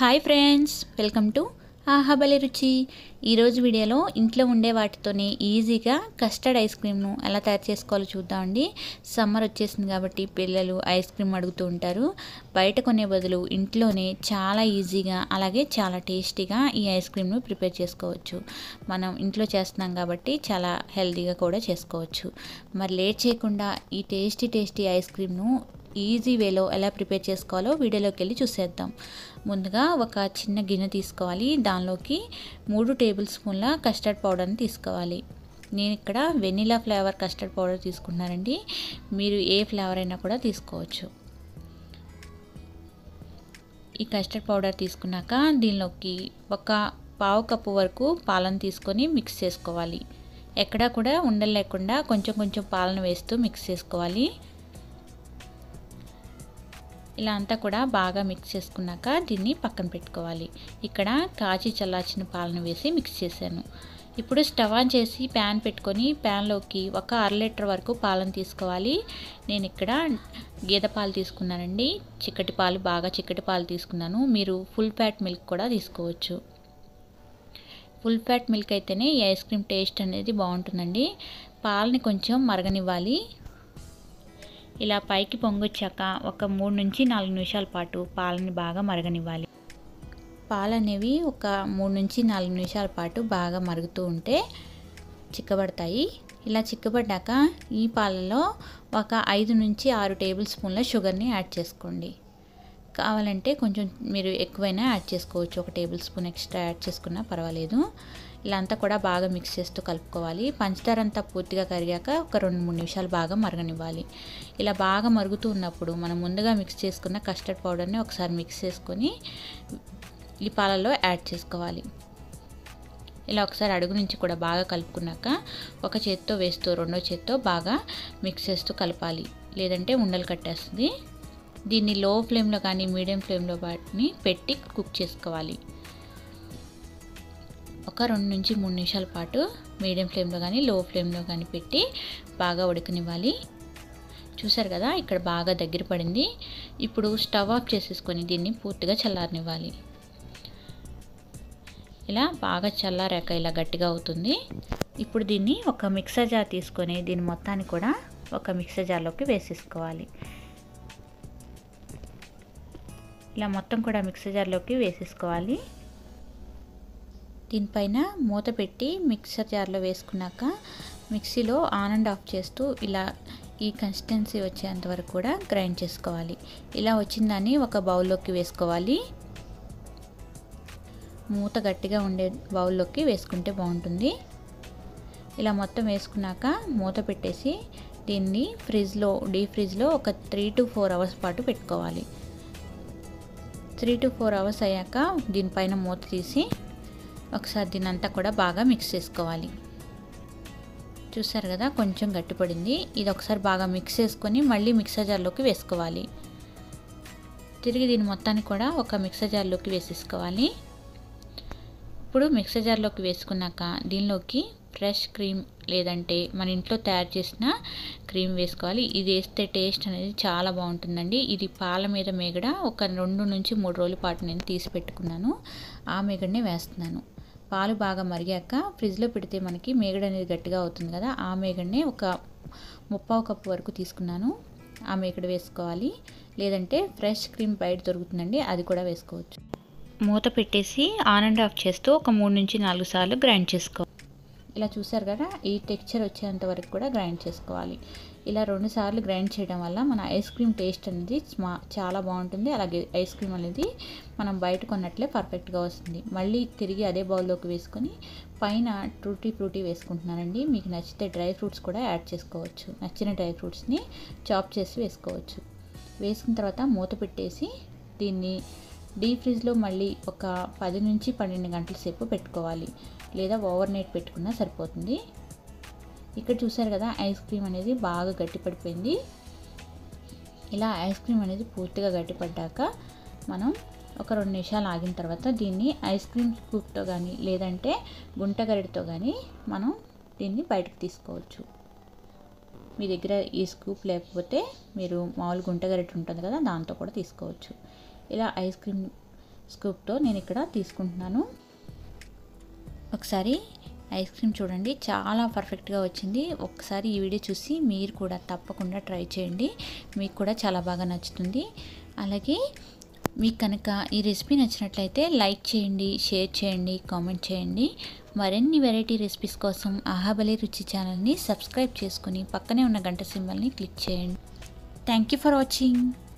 hi friends welcome to ఆహాబలి రుచి ఈరోజు వీడియోలో ఇంట్లో ఉండే వాటితోనే ఈజీగా కస్టర్డ్ ఐస్ క్రీమ్ను ఎలా తయారు చేసుకోవాలో చూద్దామండి సమ్మర్ వచ్చేసింది కాబట్టి పిల్లలు ఐస్ క్రీమ్ అడుగుతూ ఉంటారు బయట కొనే బదులు ఇంట్లోనే చాలా ఈజీగా అలాగే చాలా టేస్టీగా ఈ ఐస్ క్రీమ్ను ప్రిపేర్ చేసుకోవచ్చు మనం ఇంట్లో చేస్తున్నాం కాబట్టి చాలా హెల్తీగా కూడా చేసుకోవచ్చు మరి లేట్ చేయకుండా ఈ టేస్టీ టేస్టీ ఐస్ క్రీమ్ను ఈజీ వేలో ఎలా ప్రిపేర్ చేసుకోవాలో వీడియోలోకి వెళ్ళి చూసేద్దాం ముందుగా ఒక చిన్న గిన్నె తీసుకోవాలి దానిలోకి మూడు టేబుల్ స్పూన్ల కస్టర్డ్ పౌడర్ని తీసుకోవాలి నేను ఇక్కడ వెనిలా ఫ్లేవర్ కస్టర్డ్ పౌడర్ తీసుకున్నానండి మీరు ఏ ఫ్లేవర్ అయినా కూడా తీసుకోవచ్చు ఈ కస్టర్డ్ పౌడర్ తీసుకున్నాక దీనిలోకి ఒక పావు కప్పు వరకు పాలను తీసుకొని మిక్స్ చేసుకోవాలి ఎక్కడా కూడా ఉండలు లేకుండా కొంచెం కొంచెం పాలను వేస్తూ మిక్స్ చేసుకోవాలి ఇలా అంతా కూడా బాగా మిక్స్ చేసుకున్నాక దీన్ని పక్కన పెట్టుకోవాలి ఇక్కడ కాచి చల్లార్చిన పాలను వేసి మిక్స్ చేశాను ఇప్పుడు స్టవ్ ఆన్ చేసి ప్యాన్ పెట్టుకొని ప్యాన్లోకి ఒక అర లీటర్ వరకు పాలను తీసుకోవాలి నేను ఇక్కడ గేదె పాలు తీసుకున్నానండి చిక్కటి పాలు బాగా చిక్కటి పాలు తీసుకున్నాను మీరు ఫుల్ ఫ్యాట్ మిల్క్ కూడా తీసుకోవచ్చు ఫుల్ ఫ్యాట్ మిల్క్ అయితేనే ఈ ఐస్ క్రీమ్ టేస్ట్ అనేది బాగుంటుందండి పాలని కొంచెం మరగనివ్వాలి ఇలా పైకి పొంగొచ్చాక ఒక మూడు నుంచి నాలుగు నిమిషాల పాటు పాలని బాగా మరగనివ్వాలి పాలు అనేవి ఒక మూడు నుంచి నాలుగు నిమిషాల పాటు బాగా మరుగుతూ ఉంటే చిక్కబడతాయి ఇలా చిక్కబడ్డాక ఈ పాలలో ఒక ఐదు నుంచి ఆరు టేబుల్ స్పూన్ల షుగర్ని యాడ్ చేసుకోండి కావాలంటే కొంచెం మీరు ఎక్కువైనా యాడ్ చేసుకోవచ్చు ఒక టేబుల్ స్పూన్ ఎక్స్ట్రా యాడ్ చేసుకున్నా పర్వాలేదు ఇలా అంతా కూడా బాగా మిక్స్ చేస్తూ కలుపుకోవాలి పంచదార అంతా పూర్తిగా కరిగాక ఒక రెండు మూడు నిమిషాలు బాగా మరగనివ్వాలి ఇలా బాగా మరుగుతూ ఉన్నప్పుడు మనం ముందుగా మిక్స్ చేసుకున్న కస్టర్డ్ పౌడర్ని ఒకసారి మిక్స్ చేసుకొని ఈ పాలలో యాడ్ చేసుకోవాలి ఇలా ఒకసారి అడుగు నుంచి కూడా బాగా కలుపుకున్నాక ఒక చేత్తో వేస్తూ రెండో చేత్తో బాగా మిక్స్ చేస్తూ కలపాలి లేదంటే ఉండలు కట్టేస్తుంది దీన్ని లో ఫ్లేమ్లో కానీ మీడియం ఫ్లేమ్లో వాటిని పెట్టి కుక్ చేసుకోవాలి ఒక రెండు నుంచి మూడు నిమిషాల పాటు మీడియం ఫ్లేమ్లో కానీ లో ఫ్లేమ్లో కానీ పెట్టి బాగా ఉడకనివ్వాలి చూసారు కదా ఇక్కడ బాగా దగ్గర పడింది ఇప్పుడు స్టవ్ ఆఫ్ చేసేసుకొని దీన్ని పూర్తిగా చల్లారనివ్వాలి ఇలా బాగా చల్లారాక ఇలా గట్టిగా అవుతుంది ఇప్పుడు దీన్ని ఒక మిక్సర్ జార్ తీసుకొని దీని మొత్తాన్ని కూడా ఒక మిక్సర్ జార్లోకి వేసేసుకోవాలి ఇలా మొత్తం కూడా మిక్సర్ జార్లోకి వేసేసుకోవాలి దీనిపైన మూత పెట్టి మిక్సర్ జార్లో వేసుకున్నాక మిక్సీలో ఆన్ అండ్ ఆఫ్ చేస్తూ ఇలా ఈ కన్సిస్టెన్సీ వచ్చేంత వరకు కూడా గ్రైండ్ చేసుకోవాలి ఇలా వచ్చిందని ఒక బౌల్లోకి వేసుకోవాలి మూత గట్టిగా ఉండే బౌల్లోకి వేసుకుంటే బాగుంటుంది ఇలా మొత్తం వేసుకున్నాక మూత పెట్టేసి దీన్ని ఫ్రిడ్జ్లో డీప్ ఫ్రిడ్జ్లో ఒక త్రీ టు ఫోర్ అవర్స్ పాటు పెట్టుకోవాలి త్రీ టు ఫోర్ అవర్స్ అయ్యాక దీనిపైన మూత తీసి ఒకసారి దీని అంతా కూడా బాగా మిక్స్ చేసుకోవాలి చూసారు కదా కొంచెం గట్టిపడింది ఇది ఒకసారి బాగా మిక్స్ చేసుకొని మళ్ళీ మిక్సర్ జార్లోకి వేసుకోవాలి తిరిగి దీని మొత్తాన్ని కూడా ఒక మిక్సర్ జార్లోకి వేసేసుకోవాలి ఇప్పుడు మిక్సర్ జార్లోకి వేసుకున్నాక దీనిలోకి ఫ్రెష్ క్రీమ్ లేదంటే మన ఇంట్లో తయారు చేసిన క్రీమ్ వేసుకోవాలి ఇది వేస్తే టేస్ట్ అనేది చాలా బాగుంటుందండి ఇది పాల మీద మేగడ ఒక రెండు నుంచి మూడు రోజుల పాటు నేను తీసి పెట్టుకున్నాను ఆ మేగడనే వేస్తున్నాను పాలు బాగా మరిగాక ఫ్రిడ్జ్లో పెడితే మనకి మేగడ అనేది గట్టిగా అవుతుంది కదా ఆ మేగడనే ఒక ముప్పావు కప్పు వరకు తీసుకున్నాను ఆ మేగడ వేసుకోవాలి లేదంటే ఫ్రెష్ క్రీమ్ బయట దొరుకుతుందండి అది కూడా వేసుకోవచ్చు మూత పెట్టేసి ఆన్ అండ్ ఆఫ్ చేస్తూ ఒక మూడు నుంచి నాలుగు సార్లు గ్రైండ్ చేసుకోవాలి ఇలా చూసారు కదా ఈ టెక్స్చర్ వచ్చేంత వరకు కూడా గ్రైండ్ చేసుకోవాలి ఇలా రెండు సార్లు గ్రైండ్ చేయడం వల్ల మన ఐస్ క్రీమ్ టేస్ట్ అనేది చాలా బాగుంటుంది అలాగే ఐస్ క్రీమ్ అనేది మనం బయట కొన్నట్లే పర్ఫెక్ట్గా వస్తుంది మళ్ళీ తిరిగి అదే బౌల్లోకి వేసుకొని పైన ట్రూటీ ఫ్రూటీ వేసుకుంటున్నానండి మీకు నచ్చితే డ్రై ఫ్రూట్స్ కూడా యాడ్ చేసుకోవచ్చు నచ్చిన డ్రై ఫ్రూట్స్ని చాప్ చేసి వేసుకోవచ్చు వేసుకున్న తర్వాత మూత పెట్టేసి దీన్ని డీప్ ఫ్రిడ్జ్లో మళ్ళీ ఒక పది నుంచి పన్నెండు గంటల సేపు పెట్టుకోవాలి లేదా ఓవర్ నైట్ పెట్టుకున్నా సరిపోతుంది ఇక్కడ చూసారు కదా ఐస్ క్రీమ్ అనేది బాగా గట్టిపడిపోయింది ఇలా ఐస్ క్రీమ్ అనేది పూర్తిగా గట్టిపడ్డాక మనం ఒక రెండు నిమిషాలు ఆగిన తర్వాత దీన్ని ఐస్ క్రీమ్ స్కూప్తో కానీ లేదంటే గుంట గరిటతో కానీ మనం దీన్ని బయటకు తీసుకోవచ్చు మీ దగ్గర ఈ స్కూప్ లేకపోతే మీరు మామూలు గుంట గరిట ఉంటుంది కదా దాంతో కూడా తీసుకోవచ్చు ఇలా ఐస్ క్రీమ్ స్కూప్తో నేను ఇక్కడ తీసుకుంటున్నాను ఒకసారి ఐస్ క్రీమ్ చూడండి చాలా పర్ఫెక్ట్గా వచ్చింది ఒకసారి ఈ వీడియో చూసి మీరు కూడా తప్పకుండా ట్రై చేయండి మీకు కూడా చాలా బాగా నచ్చుతుంది అలాగే మీకు కనుక ఈ రెసిపీ నచ్చినట్లయితే లైక్ చేయండి షేర్ చేయండి కామెంట్ చేయండి మరిన్ని వెరైటీ రెసిపీస్ కోసం ఆహాబలి రుచి ఛానల్ని సబ్స్క్రైబ్ చేసుకుని పక్కనే ఉన్న గంట సింబల్ని క్లిక్ చేయండి థ్యాంక్ యూ ఫర్ వాచింగ్